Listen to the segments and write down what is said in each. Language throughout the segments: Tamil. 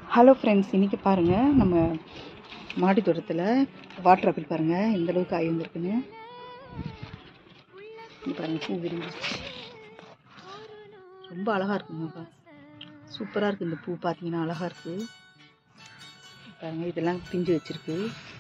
ஹலோ ஃப்ரெண்ட்ஸ் இன்றைக்கி பாருங்கள் நம்ம மாடி தோட்டத்தில் வாட்டர் ஆப்பிள் பாருங்கள் எந்த அளவுக்கு காய் வந்திருக்குன்னு இங்க பாருங்கள் பூ விரிஞ்சிருச்சு ரொம்ப அழகாக இருக்குங்கப்பா சூப்பராக இருக்குது இந்த பூ பார்த்தீங்கன்னா அழகாக இருக்குது பாருங்கள் இதெல்லாம் பிஞ்சு வச்சுருக்கு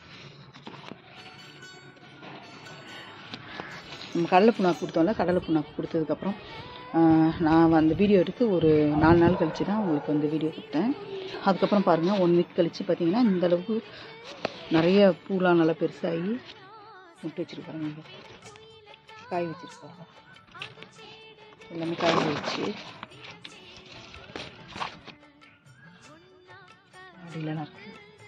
நம்ம கடலை புண்ணாக்கு கொடுத்தோம்ல கடலை புண்ணாக்கு கொடுத்ததுக்கப்புறம் ஆஹ், நான் அந்த வீடியோ எடுத்து ஒரு நாலு நாள் கழிச்சு தான் உங்களுக்கு வந்து வீடியோ கொடுத்தேன் அதுக்கப்புறம் பாருங்கள் ஒன் வீக் கழித்து பார்த்தீங்கன்னா இந்த அளவுக்கு நிறைய பூலாம் நல்லா பெருசாகி முட்டை வச்சுருப்பாருங்க இங்க. காய் வச்சுருப்பாங்க எல்லாமே காய் வச்சு அடியிலலாம் இருக்கு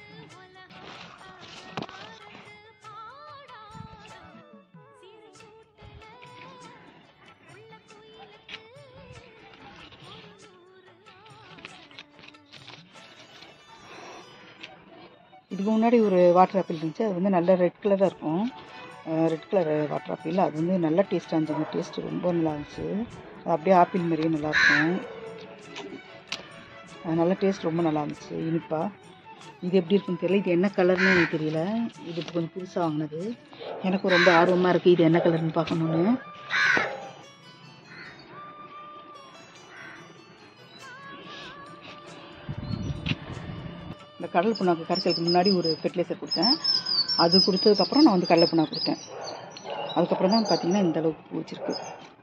இதுக்கு முன்னாடி ஒரு வாட்டர் ஆப்பிள் இருந்துச்சு அது வந்து நல்ல ரெட் கலராக இருக்கும் ரெட் கலர் வாட்டர் ஆப்பிள் அது வந்து நல்ல டேஸ்ட்டாக இருந்துச்சு டேஸ்ட் ரொம்ப நல்லா இருந்துச்சு அது அப்படியே ஆப்பிள் மாதிரியே நல்லாயிருக்கும் அது நல்ல டேஸ்ட் ரொம்ப நல்லா இருந்துச்சு இனிப்பா இது எப்படி இருக்குன்னு தெரியல இது என்ன கலர்னு எனக்கு தெரியல இது இப்போ கொஞ்சம் புதுசாக வாங்கினது எனக்கும் ரொம்ப ஆர்வமாக இருக்குது இது என்ன கலர்னு பார்க்கணுன்னு இந்த கடலை புண்ணாக்கு கரைசலுக்கு முன்னாடி ஒரு ஃபெர்டிலைசர் கொடுத்தேன் அது கொடுத்ததுக்கப்புறம் நான் வந்து கடலை புண்ணாக்கு கொடுத்தேன் அதுக்கப்புறம் தான் பார்த்தீங்கன்னா இந்த அளவுக்கு பூ வச்சிருக்கு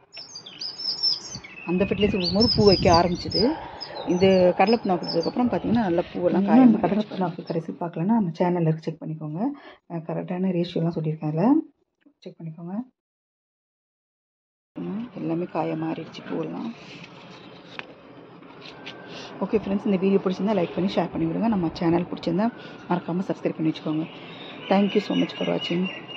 அந்த ஃபெர்டிலைசர் கொடுக்கும்போது பூ வைக்க ஆரம்பிச்சது இந்த கடலை புண்ணாக்கு கொடுத்ததுக்கப்புறம் பார்த்தீங்கன்னா நல்ல பூவெல்லாம் காய இந்த கடலை புண்ணாக்கு கரைசல் பார்க்கலன்னா நம்ம சேனலில் இருக்கு செக் பண்ணிக்கோங்க கரெக்டான ரேஷியோலாம் சொல்லியிருக்கேன் அதில் செக் பண்ணிக்கோங்க ம், எல்லாமே காய மாறிடுச்சு பூவெல்லாம் ஓகே ஃப்ரெண்ட்ஸ் இந்த வீடியோ பிடிச்சிருந்தா லைக் பண்ணி ஷேர் பண்ணி விடுங்க நம்ம சேனல் பிடிச்சிருந்தா மறக்காமல் சப்ஸ்கிரைப் பண்ணி வச்சுக்கோங்க தேங்க்யூ ஸோ மச் ஃபார் வாட்சிங்